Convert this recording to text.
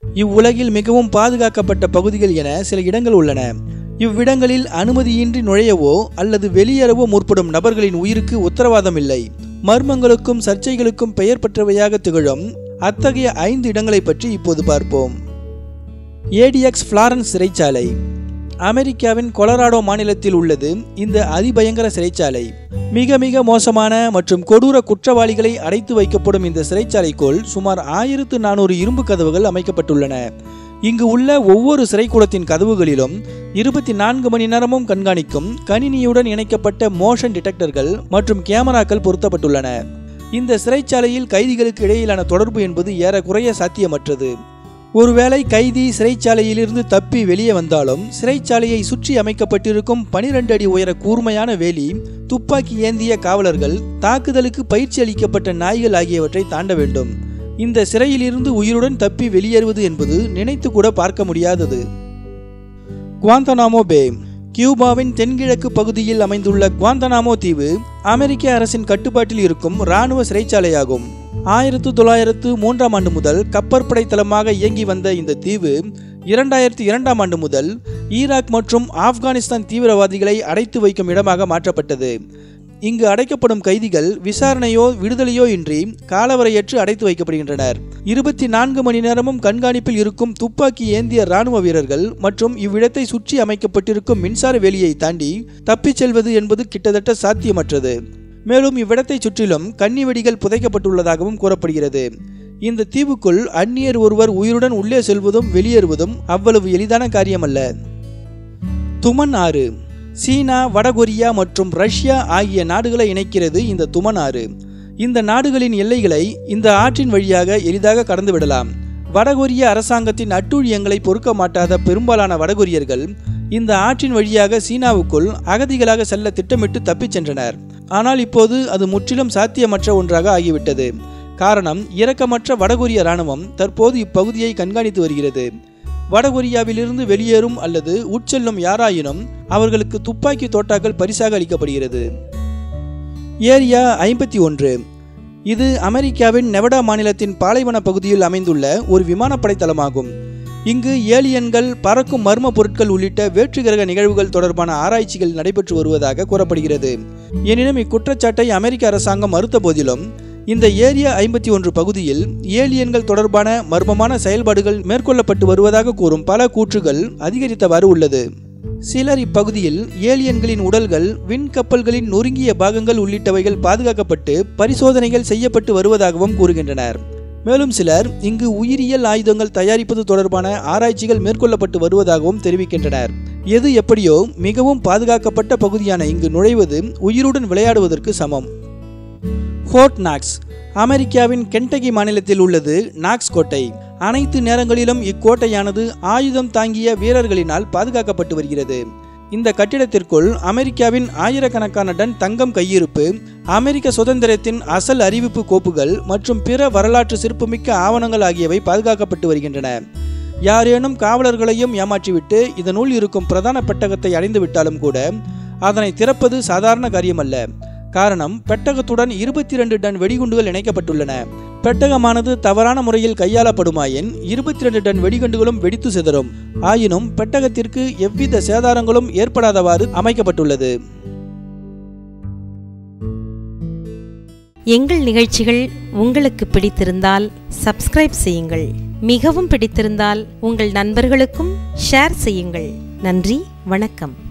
இவ்வுலகில் மிகவும் பாதுகாக்கப்பட்ட பகுதிகள் என சில இடங்கள் உள்ளன இவ்விடங்களில் அனுமதியின்றி நுழையவோ அல்லது வெளியேறவோ முற்படும் நபர்களின் உயிருக்கு உத்தரவாதம் இல்லை மர்மங்களுக்கும் சர்ச்சைகளுக்கும் பெயர் பெற்றவையாக திகழும் அத்தகைய ஐந்து இடங்களை பற்றி இப்போது பார்ப்போம் ஏடிஎக்ஸ் ஃப்ளாரன்ஸ் சிறைச்சாலை அமெரிக்காவின் கொலராடோ மாநிலத்தில் உள்ளது இந்த அதிபயங்கர சிறைச்சாலை மிக மிக மோசமான மற்றும் கொடூர குற்றவாளிகளை அடைத்து வைக்கப்படும் இந்த சிறைச்சாலைக்குள் சுமார் ஆயிரத்து நானூறு இரும்பு கதவுகள் அமைக்கப்பட்டுள்ளன இங்கு உள்ள ஒவ்வொரு சிறைக்கூடத்தின் கதவுகளிலும் இருபத்தி நான்கு மணி நேரமும் கண்காணிக்கும் கணினியுடன் இணைக்கப்பட்ட மோஷன் டிடெக்டர்கள் மற்றும் கேமராக்கள் பொருத்தப்பட்டுள்ளன இந்த சிறைச்சாலையில் கைதிகளுக்கு இடையிலான தொடர்பு என்பது ஏறக்குறைய சாத்தியமற்றது ஒருவேளை கைதி சிறைச்சாலையிலிருந்து தப்பி வெளியே வந்தாலும் சிறைச்சாலையை சுற்றி அமைக்கப்பட்டிருக்கும் பனிரெண்டு அடி உயர கூர்மையான வேலி துப்பாக்கி ஏந்திய காவலர்கள் தாக்குதலுக்கு பயிற்சி அளிக்கப்பட்ட நாய்கள் ஆகியவற்றை தாண்ட வேண்டும் இந்த சிறையிலிருந்து உயிருடன் தப்பி வெளியேறுவது என்பது நினைத்து கூட பார்க்க முடியாதது குவாந்தனாமோ பே கியூபாவின் தென்கிழக்கு பகுதியில் அமைந்துள்ள குவாந்தனாமோ தீவு அமெரிக்க அரசின் கட்டுப்பாட்டில் இருக்கும் இராணுவ சிறைச்சாலையாகும் ஆயிரத்து தொள்ளாயிரத்து மூன்றாம் ஆண்டு முதல் கப்பற்படை தளமாக இயங்கி வந்த இந்த தீவு இரண்டாயிரத்தி இரண்டாம் ஆண்டு முதல் ஈராக் மற்றும் ஆப்கானிஸ்தான் தீவிரவாதிகளை அடைத்து வைக்கும் இடமாக மாற்றப்பட்டது இங்கு அடைக்கப்படும் கைதிகள் விசாரணையோ விடுதலையோ இன்றி காலவரையற்று அடைத்து வைக்கப்படுகின்றனர் இருபத்தி நான்கு மணி நேரமும் கண்காணிப்பில் இருக்கும் துப்பாக்கி ஏந்திய ராணுவ வீரர்கள் மற்றும் இவ்விடத்தை சுற்றி அமைக்கப்பட்டிருக்கும் மின்சார வேலியை தாண்டி தப்பிச் செல்வது என்பது கிட்டத்தட்ட சாத்தியமற்றது மேலும் இவ்விடத்தை சுற்றிலும் கன்னி வெடிகள் புதைக்கப்பட்டுள்ளதாகவும் கூறப்படுகிறது இந்த தீவுக்குள் அந்நியர் ஒருவர் உயிருடன் உள்ளே செல்வதும் வெளியேறுவதும் அவ்வளவு எளிதான காரியமல்ல துமன் ஆறு சீனா வடகொரியா மற்றும் ரஷ்யா ஆகிய நாடுகளை இணைக்கிறது இந்த துமன் ஆறு இந்த நாடுகளின் எல்லைகளை இந்த ஆற்றின் வழியாக எளிதாக கடந்து விடலாம் வடகொரிய அரசாங்கத்தின் அட்டூழியங்களை பொறுக்க மாட்டாத பெரும்பாலான வடகொரியர்கள் இந்த ஆற்றின் வழியாக சீனாவுக்குள் அகதிகளாக செல்ல திட்டமிட்டு தப்பிச் சென்றனர் ஆனால் இப்போது அது முற்றிலும் சாத்தியமற்ற ஒன்றாக ஆகிவிட்டது காரணம் இரக்கமற்ற வடகொரிய இராணுவம் தற்போது இப்பகுதியை கண்காணித்து வருகிறது வடகொரியாவிலிருந்து வெளியேறும் அல்லது உட்செல்லும் யாராயினும் அவர்களுக்கு துப்பாக்கி தோட்டாக்கள் பரிசாக அளிக்கப்படுகிறது ஏரியா ஐம்பத்தி ஒன்று இது அமெரிக்காவின் நெவடா மாநிலத்தின் பாலைவன பகுதியில் அமைந்துள்ள ஒரு விமானப்படை தளமாகும் இங்கு ஏலியன்கள் பறக்கும் மர்ம பொருட்கள் உள்ளிட்ட வேற்றுகிரக நிகழ்வுகள் தொடர்பான ஆராய்ச்சிகள் நடைபெற்று வருவதாக கூறப்படுகிறது எனினும் இக்குற்றச்சாட்டை அமெரிக்க அரசாங்கம் மறுத்த போதிலும் இந்த ஏரியா ஐம்பத்தி ஒன்று பகுதியில் ஏலியன்கள் தொடர்பான மர்மமான செயல்பாடுகள் மேற்கொள்ளப்பட்டு வருவதாக கூறும் பல கூற்றுகள் அதிகரித்தவாறு உள்ளது சிலர் இப்பகுதியில் ஏலியன்களின் உடல்கள் விண்கப்பல்களின் நொறுங்கிய பாகங்கள் உள்ளிட்டவைகள் பாதுகாக்கப்பட்டு பரிசோதனைகள் செய்யப்பட்டு வருவதாகவும் கூறுகின்றனர் மேலும் சிலர் இங்கு உயிரியல் ஆயுதங்கள் தயாரிப்பது தொடர்பான ஆராய்ச்சிகள் மேற்கொள்ளப்பட்டு வருவதாகவும் தெரிவிக்கின்றனர் எது எப்படியோ மிகவும் பாதுகாக்கப்பட்ட பகுதியான இங்கு நுழைவது உயிருடன் விளையாடுவதற்கு சமம் ஃபோர்ட் நாக்ஸ் அமெரிக்காவின் கென்டகி மாநிலத்தில் உள்ளது நாக்ஸ் கோட்டை அனைத்து நேரங்களிலும் இக்கோட்டையானது ஆயுதம் தாங்கிய வீரர்களினால் பாதுகாக்கப்பட்டு வருகிறது இந்த கட்டிடத்திற்குள் அமெரிக்காவின் ஆயிரக்கணக்கான டன் தங்கம் கையிருப்பு அமெரிக்க சுதந்திரத்தின் அசல் அறிவிப்பு கோப்புகள் மற்றும் பிற வரலாற்று சிறப்புமிக்க ஆவணங்கள் ஆகியவை பாதுகாக்கப்பட்டு வருகின்றன யாரேனும் காவலர்களையும் ஏமாற்றிவிட்டு இதனுள் இருக்கும் பிரதான பெட்டகத்தை அடைந்து விட்டாலும் கூட அதனை திறப்பது சாதாரண காரியமல்ல காரணம் பெட்டகத்துடன் இருபத்தி ரெண்டு டன் வெடிகுண்டுகள் இணைக்கப்பட்டுள்ளன பெட்டகமானது தவறான முறையில் கையாளப்படுமாயின் இருபத்தி ரெண்டு டன் வெடிகுண்டுகளும் வெடித்து சிதறும் ஆயினும் பெட்டகத்திற்கு எவ்வித சேதாரங்களும் ஏற்படாதவாறு அமைக்கப்பட்டுள்ளது எங்கள் நிகழ்ச்சிகள் உங்களுக்கு பிடித்திருந்தால் சப்ஸ்கிரைப் செய்யுங்கள் மிகவும் பிடித்திருந்தால் உங்கள் நண்பர்களுக்கும் ஷேர் செய்யுங்கள் நன்றி வணக்கம்